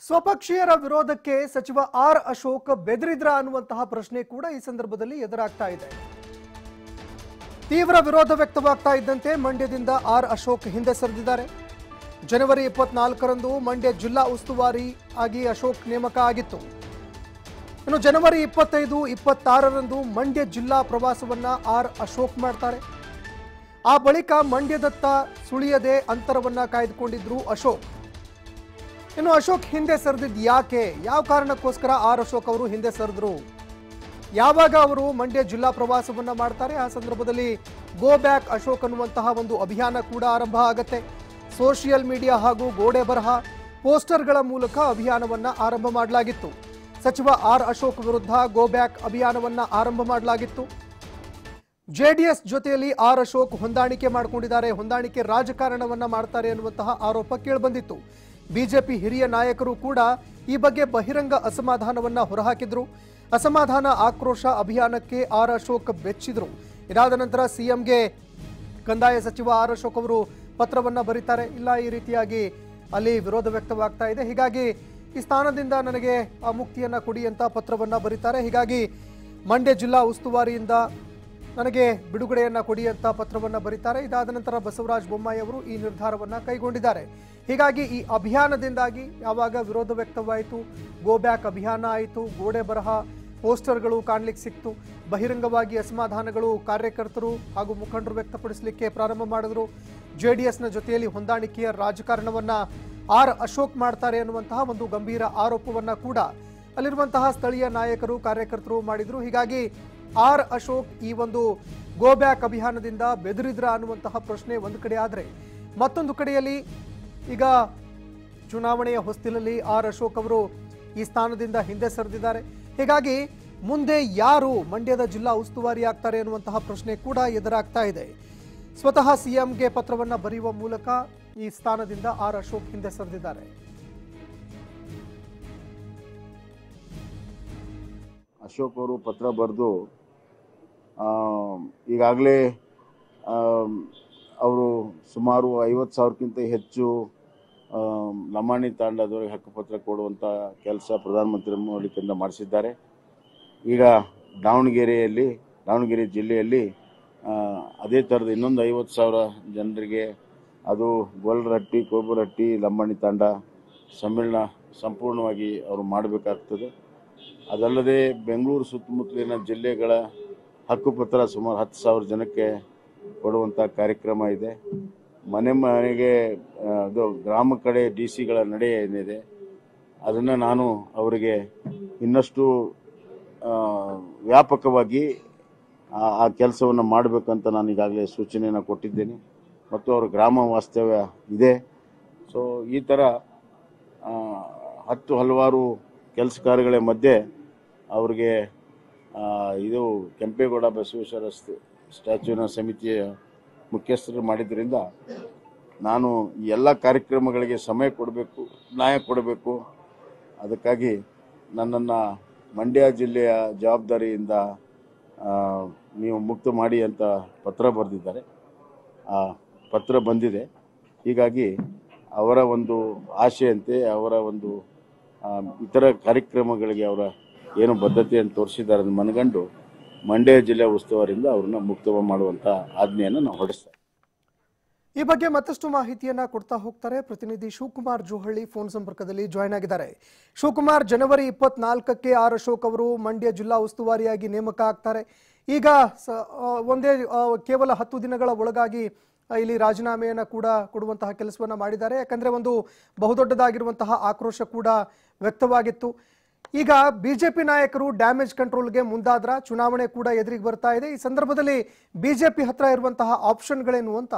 ಸ್ವಪಕ್ಷೀಯರ ವಿರೋಧಕ್ಕೆ ಸಚಿವ ಆರ್ ಅಶೋಕ್ ಬೆದರಿದ್ರ ಅನ್ನುವಂತಹ ಪ್ರಶ್ನೆ ಕೂಡ ಈ ಸಂದರ್ಭದಲ್ಲಿ ಎದುರಾಗ್ತಾ ಇದೆ ತೀವ್ರ ವಿರೋಧ ವ್ಯಕ್ತವಾಗ್ತಾ ಇದ್ದಂತೆ ಮಂಡ್ಯದಿಂದ ಆರ್ ಅಶೋಕ್ ಹಿಂದೆ ಸರಿದಿದ್ದಾರೆ ಜನವರಿ ಇಪ್ಪತ್ನಾಲ್ಕರಂದು ಮಂಡ್ಯ ಜಿಲ್ಲಾ ಉಸ್ತುವಾರಿ ಆಗಿ ಅಶೋಕ್ ನೇಮಕ ಆಗಿತ್ತು ಇನ್ನು ಜನವರಿ ಇಪ್ಪತ್ತೈದು ಇಪ್ಪತ್ತಾರರಂದು ಮಂಡ್ಯ ಜಿಲ್ಲಾ ಪ್ರವಾಸವನ್ನ ಆರ್ ಅಶೋಕ್ ಮಾಡ್ತಾರೆ ಆ ಬಳಿಕ ಮಂಡ್ಯದತ್ತ ಸುಳಿಯದೆ ಅಂತರವನ್ನ ಕಾಯ್ದುಕೊಂಡಿದ್ರು ಅಶೋಕ್ ಇನ್ನು ಅಶೋಕ್ ಹಿಂದೆ ಸರಿದಿದ್ ಯಾಕೆ ಯಾವ ಕಾರಣಕ್ಕೋಸ್ಕರ ಆರ್ ಅಶೋಕ್ ಅವರು ಹಿಂದೆ ಸರಿದ್ರು ಯಾವಾಗ ಅವರು ಮಂಡ್ಯ ಜಿಲ್ಲಾ ಪ್ರವಾಸವನ್ನ ಮಾಡ್ತಾರೆ ಆ ಸಂದರ್ಭದಲ್ಲಿ ಗೋ ಬ್ಯಾಕ್ ಅಶೋಕ್ ಅನ್ನುವಂತಹ ಒಂದು ಅಭಿಯಾನ ಕೂಡ ಆರಂಭ ಆಗತ್ತೆ ಸೋಷಿಯಲ್ ಮೀಡಿಯಾ ಹಾಗೂ ಗೋಡೆ ಬರಹ ಪೋಸ್ಟರ್ಗಳ ಮೂಲಕ ಅಭಿಯಾನವನ್ನ ಆರಂಭ ಮಾಡಲಾಗಿತ್ತು ಸಚಿವ ಆರ್ ಅಶೋಕ್ ವಿರುದ್ಧ ಗೋ ಬ್ಯಾಕ್ ಅಭಿಯಾನವನ್ನ ಆರಂಭ ಮಾಡಲಾಗಿತ್ತು ಜೆಡಿಎಸ್ ಜೊತೆಯಲ್ಲಿ ಆರ್ ಅಶೋಕ್ ಹೊಂದಾಣಿಕೆ ಮಾಡಿಕೊಂಡಿದ್ದಾರೆ ಹೊಂದಾಣಿಕೆ ರಾಜಕಾರಣವನ್ನ ಮಾಡ್ತಾರೆ ಅನ್ನುವಂತಹ ಆರೋಪ ಕೇಳಿಬಂದಿತ್ತು ಬಿಜೆಪಿ ಹಿರಿಯ ನಾಯಕರು ಕೂಡ ಈ ಬಗ್ಗೆ ಬಹಿರಂಗ ಅಸಮಾಧಾನವನ್ನ ಹೊರಹಾಕಿದ್ರು ಅಸಮಾಧಾನ ಆಕ್ರೋಶ ಅಭಿಯಾನಕ್ಕೆ ಆರ್ ಅಶೋಕ್ ಬೆಚ್ಚಿದ್ರು ಇದಾದ ನಂತರ ಸಿಎಂಗೆ ಕಂದಾಯ ಸಚಿವ ಆರ್ ಅಶೋಕ್ ಅವರು ಪತ್ರವನ್ನ ಬರೀತಾರೆ ಇಲ್ಲ ಈ ರೀತಿಯಾಗಿ ಅಲ್ಲಿ ವಿರೋಧ ವ್ಯಕ್ತವಾಗ್ತಾ ಇದೆ ಹೀಗಾಗಿ ಈ ಸ್ಥಾನದಿಂದ ನನಗೆ ಆ ಮುಕ್ತಿಯನ್ನ ಕೊಡಿ ಅಂತ ಪತ್ರವನ್ನ ಬರೀತಾರೆ ಹೀಗಾಗಿ ಮಂಡ್ಯ ಜಿಲ್ಲಾ ಉಸ್ತುವಾರಿಯಿಂದ ನನಗೆ ಬಿಡುಗಡೆಯನ್ನ ಕೊಡಿ ಅಂತ ಪತ್ರವನ್ನ ಬರೀತಾರೆ ಇದಾದ ನಂತರ ಬಸವರಾಜ ಬೊಮ್ಮಾಯಿ ಅವರು ಈ ನಿರ್ಧಾರವನ್ನ ಕೈಗೊಂಡಿದ್ದಾರೆ ಹೀಗಾಗಿ ಈ ಅಭಿಯಾನದಿಂದಾಗಿ ಯಾವಾಗ ವಿರೋಧ ವ್ಯಕ್ತವಾಯಿತು ಗೋ ಬ್ಯಾಕ್ ಅಭಿಯಾನ ಆಯಿತು ಗೋಡೆ ಬರಹ ಪೋಸ್ಟರ್ಗಳು ಕಾಣ್ಲಿಕ್ಕೆ ಸಿಕ್ತು ಬಹಿರಂಗವಾಗಿ ಅಸಮಾಧಾನಗಳು ಕಾರ್ಯಕರ್ತರು ಹಾಗೂ ಮುಖಂಡರು ವ್ಯಕ್ತಪಡಿಸಲಿಕ್ಕೆ ಪ್ರಾರಂಭ ಮಾಡಿದ್ರು ಜೆ ಡಿ ಎಸ್ನ ಜೊತೆಯಲ್ಲಿ ಹೊಂದಾಣಿಕೆಯ ರಾಜಕಾರಣವನ್ನ ಆರ್ ಅಶೋಕ್ ಮಾಡ್ತಾರೆ ಅನ್ನುವಂತಹ ಒಂದು ಗಂಭೀರ ಆರೋಪವನ್ನ ಕೂಡ ಅಲ್ಲಿರುವಂತಹ ಸ್ಥಳೀಯ ನಾಯಕರು ಕಾರ್ಯಕರ್ತರು ಮಾಡಿದ್ರು ಹೀಗಾಗಿ ಆರ್ ಅಶೋಕ್ ಈ ಒಂದು ಗೋ ಬ್ಯಾಕ್ ಅಭಿಯಾನದಿಂದ ಬೆದರಿದ್ರ ಅನ್ನುವಂತಹ ಪ್ರಶ್ನೆ ಒಂದು ಕಡೆ ಆದರೆ ಮತ್ತೊಂದು ಕಡೆಯಲ್ಲಿ ಈಗ ಚುನಾವಣೆಯ ಹೊಸ್ತಿಲಲ್ಲಿ ಆರ್ ಅಶೋಕ್ ಅವರು ಈ ಸ್ಥಾನದಿಂದ ಹಿಂದೆ ಸರಿದಿದ್ದಾರೆ ಹೀಗಾಗಿ ಮುಂದೆ ಯಾರು ಮಂಡ್ಯದ ಜಿಲ್ಲಾ ಉಸ್ತುವಾರಿ ಆಗ್ತಾರೆ ಅನ್ನುವಂತಹ ಪ್ರಶ್ನೆ ಕೂಡ ಎದುರಾಗ್ತಾ ಇದೆ ಸ್ವತಃ ಸಿಎಂಗೆ ಪತ್ರವನ್ನ ಬರೆಯುವ ಮೂಲಕ ಈ ಸ್ಥಾನದಿಂದ ಆರ್ ಅಶೋಕ್ ಹಿಂದೆ ಸರಿದಿದ್ದಾರೆ ಅಶೋಕ್ ಅವರು ಪತ್ರ ಬರೆದು ಈಗಾಗಲೇ ಅವರು ಸುಮಾರು ಐವತ್ತು ಸಾವಿರಕ್ಕಿಂತ ಹೆಚ್ಚು ಆ, ಲಮಾಣಿ ತಾಂಡದವರಿಗೆ ಹಕ್ಕುಪತ್ರ ಕೊಡುವಂಥ ಕೆಲಸ ಪ್ರಧಾನಮಂತ್ರಿ ಮೂಲಕದಿಂದ ಮಾಡಿಸಿದ್ದಾರೆ ಈಗ ದಾವಣಗೆರೆಯಲ್ಲಿ ದಾವಣಗೆರೆ ಜಿಲ್ಲೆಯಲ್ಲಿ ಆ, ಅದೇ ಥರದ ಇನ್ನೊಂದು ಐವತ್ತು ಸಾವಿರ ಜನರಿಗೆ ಅದು ಗೊಲ್ರಹಟ್ಟಿ ಕೋಬುರಹಟ್ಟಿ ಲಂಬಾಣಿ ತಾಂಡ ಸಮ್ಮೇಳನ ಸಂಪೂರ್ಣವಾಗಿ ಅವರು ಮಾಡಬೇಕಾಗ್ತದೆ ಅದಲ್ಲದೆ ಬೆಂಗಳೂರು ಸುತ್ತಮುತ್ತಲಿನ ಜಿಲ್ಲೆಗಳ ಹಕ್ಕುಪತ್ರ ಸುಮಾರು ಹತ್ತು ಸಾವಿರ ಜನಕ್ಕೆ ಕೊಡುವಂಥ ಕಾರ್ಯಕ್ರಮ ಇದೆ ಮನೆ ಮನೆಗೆ ಆ, ಅದು ಗ್ರಾಮ ಕಡೆ ಡಿ ಸಿಗಳ ನಡೆ ಏನಿದೆ ಅದನ್ನು ನಾನು ಅವರಿಗೆ ಇನ್ನಷ್ಟು ಆ, ವ್ಯಾಪಕವಾಗಿ ಆ- ಆ ಕೆಲಸವನ್ನು ಮಾಡಬೇಕಂತ ನಾನು ಈಗಾಗಲೇ ಸೂಚನೆಯನ್ನು ಕೊಟ್ಟಿದ್ದೇನೆ ಮತ್ತು ಅವರ ಗ್ರಾಮ ವಾಸ್ತವ್ಯ ಇದೆ ಸೊ ಈ ಥರ ಆ, ಹತ್ತು ಹಲವಾರು ಕೆಲಸ ಕಾರ್ಯಗಳ ಮಧ್ಯೆ ಅವ್ರಿಗೆ ಆ, ಇದು ಕೆಂಪೇಗೌಡ ಬಸವೇಶ್ವರ ಸ್ಟ- ಸ್ಟ್ಯಾಚ್ಯೂನ ಸಮಿತಿಯ ಮುಖ್ಯಸ್ಥರು ಮಾಡಿದ್ರಿಂದ ನಾನು ಈ ಎಲ್ಲ ಕಾರ್ಯಕ್ರಮಗಳಿಗೆ ಸಮಯ ಕೊಡಬೇಕು ನ್ಯಾಯ ಕೊಡಬೇಕು ಅದಕ್ಕಾಗಿ ನನ್ನನ್ನು ಮಂಡ್ಯ ಜಿಲ್ಲೆಯ ಜವಾಬ್ದಾರಿಯಿಂದ ಆ, ನೀವು ಮುಕ್ತ ಮಾಡಿ ಅಂತ ಪತ್ರ ಬರೆದಿದ್ದಾರೆ ಆ ಪತ್ರ ಬಂದಿದೆ ಹೀಗಾಗಿ ಅವರ ಒಂದು ಆಶೆಯಂತೆ ಅವರ ಒಂದು ಆ, ಇತರ ಕಾರ್ಯಕ್ರಮಗಳಿಗೆ ಅವರ ಏನು ಬದ್ಧತೆಯನ್ನು ತೋರಿಸಿದ್ದಾರೆ ಅದನ್ನು ಮನಗಂಡು ಮಂಡ್ಯ ಜಿಲ್ಲೆ ಉಸ್ತುವಾರಿಂದ ಅವ್ರನ್ನ ಮುಕ್ತ ಮಾಡುವಂಥ ಆಜ್ಞೆಯನ್ನು ನಾವು ಹೊರಡಿಸ್ತೇವೆ ಈ ಬಗ್ಗೆ ಮತ್ತಷ್ಟು ಮಾಹಿತಿಯನ್ನ ಕೊಡ್ತಾ ಹೋಗ್ತಾರೆ ಪ್ರತಿನಿಧಿ ಶಿವಕುಮಾರ್ ಜೋಹಳ್ಳಿ ಫೋನ್ ಸಂಪರ್ಕದಲ್ಲಿ ಜಾಯ್ನ್ ಆಗಿದ್ದಾರೆ ಶಿವಕುಮಾರ್ ಜನವರಿ ಇಪ್ಪತ್ನಾಲ್ಕಕ್ಕೆ ಆರ್ ಅಶೋಕ್ ಅವರು ಮಂಡ್ಯ ಜಿಲ್ಲಾ ಉಸ್ತುವಾರಿಯಾಗಿ ನೇಮಕ ಆಗ್ತಾರೆ ಈಗ ಸ- ಆ, ಒಂದೇ ಆ, ಕೇವಲ ಹತ್ತು ದಿನಗಳ ಒಳಗಾಗಿ ಆ, ಇಲ್ಲಿ ರಾಜೀನಾಮೆಯನ್ನ ಕೂಡ ಕೊಡುವಂತಹ ಕೆಲಸವನ್ನ ಮಾಡಿದ್ದಾರೆ ಯಾಕಂದ್ರೆ ಒಂದು ಬಹುದೊಡ್ಡದಾಗಿರುವಂತಹ ಆಕ್ರೋಶ ಕೂಡ ವ್ಯಕ್ತವಾಗಿತ್ತು ಈಗ ಬಿಜೆಪಿ ನಾಯಕರು ಡ್ಯಾಮೇಜ್ ಕಂಟ್ರೋಲ್ಗೆ ಮುಂದಾದ್ರ ಚುನಾವಣೆ ಕೂಡ ಎದುರಿಗೆ ಬರ್ತಾ ಇದೆ ಈ ಸಂದರ್ಭದಲ್ಲಿ ಬಿಜೆಪಿ ಹತ್ರ ಇರುವಂತಹ ಆಪ್ಷನ್ಗಳೇನು ಅಂತ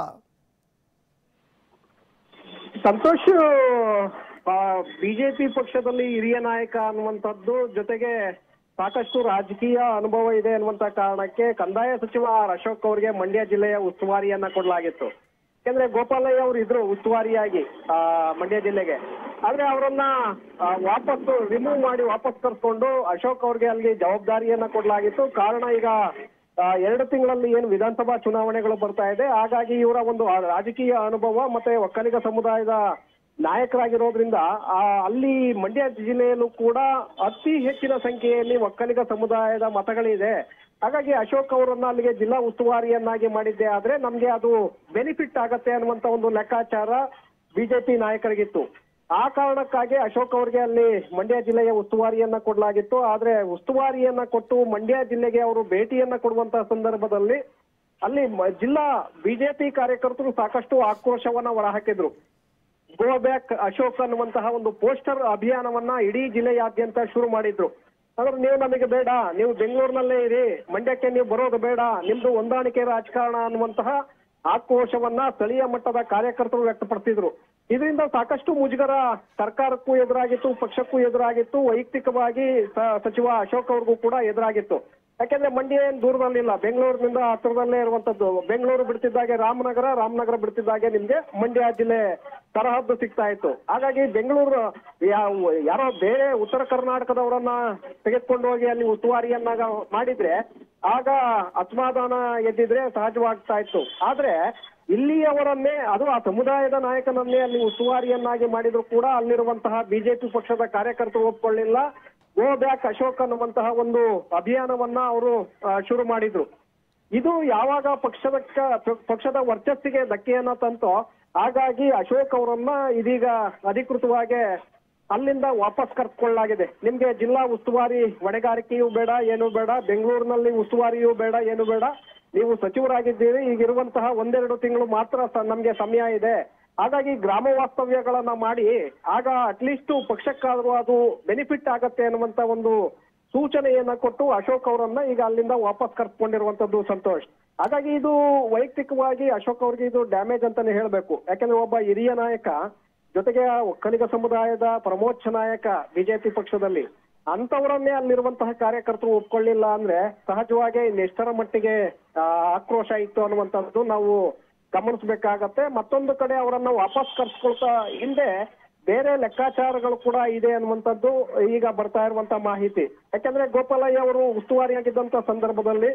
ಸಂತೋಷ್ ಬಿಜೆಪಿ ಪಕ್ಷದಲ್ಲಿ ಹಿರಿಯ ನಾಯಕ ಅನ್ನುವಂಥದ್ದು ಜೊತೆಗೆ ಸಾಕಷ್ಟು ರಾಜಕೀಯ ಅನುಭವ ಇದೆ ಅನ್ನುವಂತ ಕಾರಣಕ್ಕೆ ಕಂದಾಯ ಸಚಿವ ಆರ್ ಅಶೋಕ್ ಅವರಿಗೆ ಮಂಡ್ಯ ಜಿಲ್ಲೆಯ ಉಸ್ತುವಾರಿಯನ್ನ ಕೊಡಲಾಗಿತ್ತು ಯಾಕಂದ್ರೆ ಗೋಪಾಲಯ್ಯ ಅವರು ಇದ್ರು ಉಸ್ತುವಾರಿಯಾಗಿ ಆ, ಮಂಡ್ಯ ಜಿಲ್ಲೆಗೆ ಆದ್ರೆ ಅವರನ್ನ ಆ, ವಾಪಸ್ ರಿಮೂವ್ ಮಾಡಿ ವಾಪಸ್ ಕರ್ಸ್ಕೊಂಡು ಅಶೋಕ್ ಅವ್ರಿಗೆ ಅಲ್ಲಿ ಜವಾಬ್ದಾರಿಯನ್ನ ಕೊಡಲಾಗಿತ್ತು ಕಾರಣ ಈಗ ಆ, ಎರಡು ತಿಂಗಳಲ್ಲಿ ಏನು ವಿಧಾನಸಭಾ ಚುನಾವಣೆಗಳು ಬರ್ತಾ ಇದೆ ಹಾಗಾಗಿ ಇವರ ಒಂದು ಆ ರಾಜಕೀಯ ಅನುಭವ ಮತ್ತೆ ಒಕ್ಕಲಿಗ ಸಮುದಾಯದ ನಾಯಕರಾಗಿರೋದ್ರಿಂದ ಆ ಅಲ್ಲಿ ಮಂಡ್ಯ ಜಿಲ್ಲೆಯಲ್ಲೂ ಕೂಡ ಅತಿ ಹೆಚ್ಚಿನ ಸಂಖ್ಯೆಯಲ್ಲಿ ಒಕ್ಕಲಿಗ ಸಮುದಾಯದ ಮತಗಳಿದೆ ಹಾಗಾಗಿ ಅಶೋಕ್ ಅವರನ್ನ ಅಲ್ಲಿಗೆ ಜಿಲ್ಲಾ ಉಸ್ತುವಾರಿಯನ್ನಾಗಿ ಮಾಡಿದ್ದೆ ಆದ್ರೆ ನಮ್ಗೆ ಅದು ಬೆನಿಫಿಟ್ ಆಗತ್ತೆ ಅನ್ನುವಂತ ಒಂದು ಲೆಕ್ಕಾಚಾರ ಬಿಜೆಪಿ ನಾಯಕರಿಗಿತ್ತು ಆ ಕಾರಣಕ್ಕಾಗಿ ಅಶೋಕ್ ಅವರಿಗೆ ಅಲ್ಲಿ ಮಂಡ್ಯ ಜಿಲ್ಲೆಯ ಉಸ್ತುವಾರಿಯನ್ನ ಕೊಡಲಾಗಿತ್ತು ಆದ್ರೆ ಉಸ್ತುವಾರಿಯನ್ನ ಕೊಟ್ಟು ಮಂಡ್ಯ ಜಿಲ್ಲೆಗೆ ಅವರು ಭೇಟಿಯನ್ನ ಕೊಡುವಂತ ಸಂದರ್ಭದಲ್ಲಿ ಅಲ್ಲಿ ಮ- ಜಿಲ್ಲಾ ಬಿಜೆಪಿ ಕಾರ್ಯಕರ್ತರು ಸಾಕಷ್ಟು ಆಕ್ರೋಶವನ್ನ ಹೊರಹಾಕಿದ್ರು ಗೋ ಬ್ಯಾಕ್ ಅಶೋಕ್ ಅನ್ನುವಂತಹ ಒಂದು ಪೋಸ್ಟರ್ ಅಭಿಯಾನವನ್ನ ಇಡೀ ಜಿಲ್ಲೆಯಾದ್ಯಂತ ಶುರು ಮಾಡಿದ್ರು ಅಂದ್ರೆ ನೀವು ನಮಗೆ ಬೇಡ ನೀವು ಬೆಂಗಳೂರಿನಲ್ಲೇ ಇರಿ ಮಂಡ್ಯಕ್ಕೆ ನೀವು ಬರೋದು ಬೇಡ ನಿಮ್ದು ಹೊಂದಾಣಿಕೆ ರಾಜಕಾರಣ ಅನ್ನುವಂತಹ ಆಕ್ರೋಶವನ್ನ ಸ್ಥಳೀಯ ಮಟ್ಟದ ಕಾರ್ಯಕರ್ತರು ವ್ಯಕ್ತಪಡಿಸಿದ್ರು ಇದರಿಂದ ಸಾಕಷ್ಟು ಮುಜುಗರ ಸರ್ಕಾರಕ್ಕೂ ಎದುರಾಗಿತ್ತು ಪಕ್ಷಕ್ಕೂ ಎದುರಾಗಿತ್ತು ವೈಯಕ್ತಿಕವಾಗಿ ಸ- ಸಚಿವ ಅಶೋಕ್ ಅವ್ರಿಗೂ ಕೂಡ ಎದುರಾಗಿತ್ತು ಯಾಕೆಂದ್ರೆ ಮಂಡ್ಯ ಏನ್ ದೂರದಲ್ಲಿಲ್ಲ ಬೆಂಗಳೂರಿನಿಂದ ಹತ್ತಿರದಲ್ಲೇ ಇರುವಂತದ್ದು ಬೆಂಗಳೂರು ಬಿಡ್ತಿದ್ದಾಗೆ ರಾಮನಗರ ರಾಮನಗರ ಬಿಡ್ತಿದ್ದಾಗೆ ನಿಮ್ಗೆ ಮಂಡ್ಯ ಜಿಲ್ಲೆ ಸರಹದ್ದು ಸಿಗ್ತಾ ಇತ್ತು ಹಾಗಾಗಿ ಬೆಂಗಳೂರು ಯಾವ- ಯಾರೋ ಬೇರೆ ಉತ್ತರ ಕರ್ನಾಟಕದವರನ್ನ ತೆಗೆದುಕೊಂಡು ಹೋಗಿ ಅಲ್ಲಿ ಉಸ್ತುವಾರಿಯನ್ನಾಗ ಮಾಡಿದ್ರೆ ಆಗ ಅಸಮಾಧಾನ ಎದ್ದಿದ್ರೆ ಸಹಜವಾಗ್ತಾ ಇತ್ತು ಆದ್ರೆ ಇಲ್ಲಿಯವರನ್ನೇ ಅದು ಆ ಸಮುದಾಯದ ನಾಯಕನನ್ನೇ ಅಲ್ಲಿ ಉಸ್ತುವಾರಿಯನ್ನಾಗಿ ಮಾಡಿದ್ರು ಕೂಡ ಅಲ್ಲಿರುವಂತಹ ಬಿಜೆಪಿ ಪಕ್ಷದ ಕಾರ್ಯಕರ್ತರು ಒಪ್ಕೊಳ್ಳಿಲ್ಲ ಗೋ ಬ್ಯಾಕ್ ಅಶೋಕ್ ಅನ್ನುವಂತಹ ಒಂದು ಅಭಿಯಾನವನ್ನ ಅವರು ಶುರು ಮಾಡಿದ್ರು ಇದು ಯಾವಾಗ ಪಕ್ಷದ ಕ- ಪಕ್ಷದ ವರ್ಚಸ್ಸಿಗೆ ಧಕ್ಕೆಯನ್ನ ತಂತೋ ಹಾಗಾಗಿ ಅಶೋಕ್ ಅವರನ್ನ ಇದೀಗ ಅಧಿಕೃತವಾಗಿ ಅಲ್ಲಿಂದ ವಾಪಸ್ ಕರ್ಕೊಳ್ಳಲಾಗಿದೆ ನಿಮ್ಗೆ ಜಿಲ್ಲಾ ಉಸ್ತುವಾರಿ ಹೊಣೆಗಾರಿಕೆಯೂ ಬೇಡ ಏನು ಬೇಡ ಬೆಂಗಳೂರಿನಲ್ಲಿ ಉಸ್ತುವಾರಿಯೂ ಬೇಡ ಏನು ಬೇಡ ನೀವು ಸಚಿವರಾಗಿದ್ದೀರಿ ಈಗಿರುವಂತಹ ಒಂದೆರಡು ತಿಂಗಳು ಮಾತ್ರ ಸ- ನಮ್ಗೆ ಸಮಯ ಇದೆ ಹಾಗಾಗಿ ಗ್ರಾಮ ವಾಸ್ತವ್ಯಗಳನ್ನ ಮಾಡಿ ಆಗ ಅಟ್ಲೀಸ್ಟ್ ಪಕ್ಷಕ್ಕಾದ್ರೂ ಅದು ಬೆನಿಫಿಟ್ ಆಗತ್ತೆ ಅನ್ನುವಂತ ಒಂದು ಸೂಚನೆಯನ್ನ ಕೊಟ್ಟು ಅಶೋಕ್ ಅವರನ್ನ ಈಗ ಅಲ್ಲಿಂದ ವಾಪಸ್ ಕರ್ಸ್ಕೊಂಡಿರುವಂತದ್ದು ಸಂತೋಷ್ ಹಾಗಾಗಿ ಇದು ವೈಯಕ್ತಿಕವಾಗಿ ಅಶೋಕ್ ಅವ್ರಿಗೆ ಇದು ಡ್ಯಾಮೇಜ್ ಅಂತಾನೆ ಹೇಳ್ಬೇಕು ಯಾಕಂದ್ರೆ ಒಬ್ಬ ಹಿರಿಯ ನಾಯಕ ಜೊತೆಗೆ ಆ ಒಕ್ಕಲಿಗ ಸಮುದಾಯದ ಪ್ರಮೋಚ್ಛ ನಾಯಕ ಬಿಜೆಪಿ ಪಕ್ಷದಲ್ಲಿ ಅಂತವರನ್ನೇ ಅಲ್ಲಿರುವಂತಹ ಕಾರ್ಯಕರ್ತರು ಒಪ್ಕೊಳ್ಳಿಲ್ಲ ಅಂದ್ರೆ ಸಹಜವಾಗಿ ಇನ್ನೆಷ್ಟರ ಮಟ್ಟಿಗೆ ಆ, ಆಕ್ರೋಶ ಇತ್ತು ಅನ್ನುವಂಥದ್ದು ನಾವು ಗಮನಿಸಬೇಕಾಗತ್ತೆ ಮತ್ತೊಂದು ಕಡೆ ಅವರನ್ನ ವಾಪಸ್ ಕರ್ಸ್ಕೊಳ್ತಾ ಹಿಂದೆ ಬೇರೆ ಲೆಕ್ಕಾಚಾರಗಳು ಕೂಡ ಇದೆ ಅನ್ನುವಂಥದ್ದು ಈಗ ಬರ್ತಾ ಇರುವಂತ ಮಾಹಿತಿ ಯಾಕಂದ್ರೆ ಗೋಪಾಲಯ್ಯ ಅವರು ಉಸ್ತುವಾರಿಯಾಗಿದ್ದಂತ ಸಂದರ್ಭದಲ್ಲಿ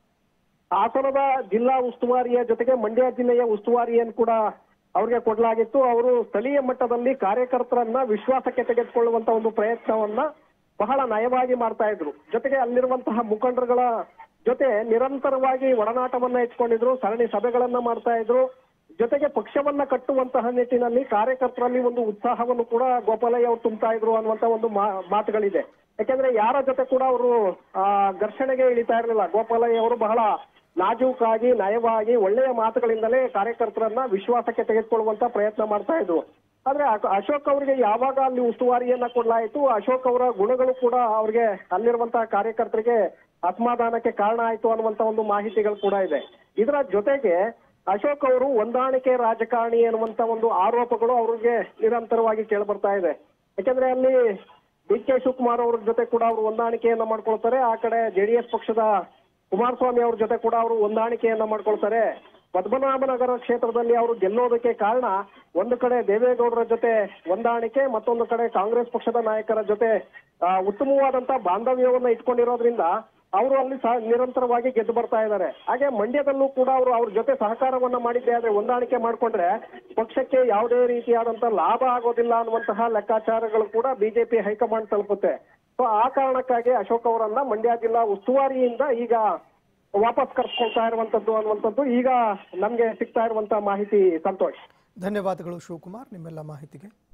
ಹಾಸನದ ಜಿಲ್ಲಾ ಉಸ್ತುವಾರಿಯ ಜೊತೆಗೆ ಮಂಡ್ಯ ಜಿಲ್ಲೆಯ ಉಸ್ತುವಾರಿಯನ್ನು ಕೂಡ ಅವ್ರಿಗೆ ಕೊಡಲಾಗಿತ್ತು ಅವರು ಸ್ಥಳೀಯ ಮಟ್ಟದಲ್ಲಿ ಕಾರ್ಯಕರ್ತರನ್ನ ವಿಶ್ವಾಸಕ್ಕೆ ತೆಗೆದುಕೊಳ್ಳುವಂತ ಒಂದು ಪ್ರಯತ್ನವನ್ನ ಬಹಳ ನಯವಾಗಿ ಮಾಡ್ತಾ ಇದ್ರು ಜೊತೆಗೆ ಅಲ್ಲಿರುವಂತಹ ಮುಖಂಡರುಗಳ ಜೊತೆ ನಿರಂತರವಾಗಿ ಒಡನಾಟವನ್ನ ಇಟ್ಕೊಂಡಿದ್ರು ಸರಣಿ ಸಭೆಗಳನ್ನ ಮಾಡ್ತಾ ಇದ್ರು ಜೊತೆಗೆ ಪಕ್ಷವನ್ನ ಕಟ್ಟುವಂತಹ ನಿಟ್ಟಿನಲ್ಲಿ ಕಾರ್ಯಕರ್ತರಲ್ಲಿ ಒಂದು ಉತ್ಸಾಹವನ್ನು ಕೂಡ ಗೋಪಾಲಯ್ಯ ಅವರು ತುಂಬ್ತಾ ಇದ್ರು ಅನ್ನುವಂತ ಒಂದು ಮಾ- ಮಾತುಗಳಿದೆ ಯಾಕೆಂದ್ರೆ ಯಾರ ಜೊತೆ ಕೂಡ ಅವರು ಆ ಘರ್ಷಣೆಗೆ ಇಳಿತಾ ಇರಲಿಲ್ಲ ಗೋಪಾಲಯ್ಯ ಅವರು ಬಹಳ ನಾಜೂಕಾಗಿ ನಯವಾಗಿ ಒಳ್ಳೆಯ ಮಾತುಗಳಿಂದಲೇ ಕಾರ್ಯಕರ್ತರನ್ನ ವಿಶ್ವಾಸಕ್ಕೆ ತೆಗೆದುಕೊಳ್ಳುವಂತ ಪ್ರಯತ್ನ ಮಾಡ್ತಾ ಇದ್ರು ಆದ್ರೆ ಅ- ಅಶೋಕ್ ಅವರಿಗೆ ಯಾವಾಗ ಅಲ್ಲಿ ಉಸ್ತುವಾರಿಯನ್ನ ಕೊಡ್ಲಾಯಿತು ಅಶೋಕ್ ಅವರ ಗುಣಗಳು ಕೂಡ ಅವ್ರಿಗೆ ಅಲ್ಲಿರುವಂತಹ ಕಾರ್ಯಕರ್ತರಿಗೆ ಅಸಮಾಧಾನಕ್ಕೆ ಕಾರಣ ಆಯ್ತು ಅನ್ನುವಂತ ಒಂದು ಮಾಹಿತಿಗಳು ಕೂಡ ಇದೆ ಇದರ ಜೊತೆಗೆ ಅಶೋಕ್ ಅವರು ಹೊಂದಾಣಿಕೆ ರಾಜಕಾರಣಿ ಅನ್ನುವಂತ ಒಂದು ಆರೋಪಗಳು ಅವ್ರಿಗೆ ನಿರಂತರವಾಗಿ ಕೇಳಿಬರ್ತಾ ಇದೆ ಯಾಕಂದ್ರೆ ಅಲ್ಲಿ ಡಿ ಕೆ ಶಿವಕುಮಾರ್ ಅವ್ರ ಜೊತೆ ಕೂಡ ಅವರು ಹೊಂದಾಣಿಕೆಯನ್ನ ಮಾಡ್ಕೊಳ್ತಾರೆ ಆ ಕಡೆ ಜೆಡಿಎಸ್ ಪಕ್ಷದ ಕುಮಾರಸ್ವಾಮಿ ಅವ್ರ ಜೊತೆ ಕೂಡ ಅವರು ಹೊಂದಾಣಿಕೆಯನ್ನ ಮಾಡ್ಕೊಳ್ತಾರೆ ಪದ್ಮನಾಭನಗರ ಕ್ಷೇತ್ರದಲ್ಲಿ ಅವರು ಗೆಲ್ಲೋದಕ್ಕೆ ಕಾರಣ ಒಂದು ಕಡೆ ದೇವೇಗೌಡರ ಜೊತೆ ಹೊಂದಾಣಿಕೆ ಮತ್ತೊಂದು ಕಡೆ ಕಾಂಗ್ರೆಸ್ ಪಕ್ಷದ ನಾಯಕರ ಜೊತೆ ಆ, ಉತ್ತಮವಾದಂತ ಬಾಂಧವ್ಯವನ್ನ ಇಟ್ಕೊಂಡಿರೋದ್ರಿಂದ ಅವರು ಅಲ್ಲಿ ಸಹ ನಿರಂತರವಾಗಿ ಗೆದ್ದು ಬರ್ತಾ ಇದ್ದಾರೆ ಹಾಗೆ ಮಂಡ್ಯದಲ್ಲೂ ಕೂಡ ಅವರು ಅವ್ರ ಜೊತೆ ಸಹಕಾರವನ್ನ ಮಾಡಿದ್ದೆ ಆದ್ರೆ ಹೊಂದಾಣಿಕೆ ಮಾಡ್ಕೊಂಡ್ರೆ ಪಕ್ಷಕ್ಕೆ ಯಾವುದೇ ರೀತಿಯಾದಂತ ಲಾಭ ಆಗೋದಿಲ್ಲ ಅನ್ನುವಂತಹ ಲೆಕ್ಕಾಚಾರಗಳು ಕೂಡ ಬಿಜೆಪಿ ಹೈಕಮಾಂಡ್ ತಲುಪುತ್ತೆ ಸೊ ಆ ಕಾರಣಕ್ಕಾಗಿ ಅಶೋಕ್ ಅವರನ್ನ ಮಂಡ್ಯ ಜಿಲ್ಲಾ ಉಸ್ತುವಾರಿಯಿಂದ ಈಗ ವಾಪಸ್ ಕರ್ಸ್ಕೊಳ್ತಾ ಇರುವಂತದ್ದು ಅನ್ನುವಂಥದ್ದು ಈಗ ನಮ್ಗೆ ಸಿಗ್ತಾ ಇರುವಂತ ಮಾಹಿತಿ ಸಂತೋಷ್ ಧನ್ಯವಾದಗಳು ಶಿವಕುಮಾರ್ ನಿಮ್ಮೆಲ್ಲ ಮಾಹಿತಿಗೆ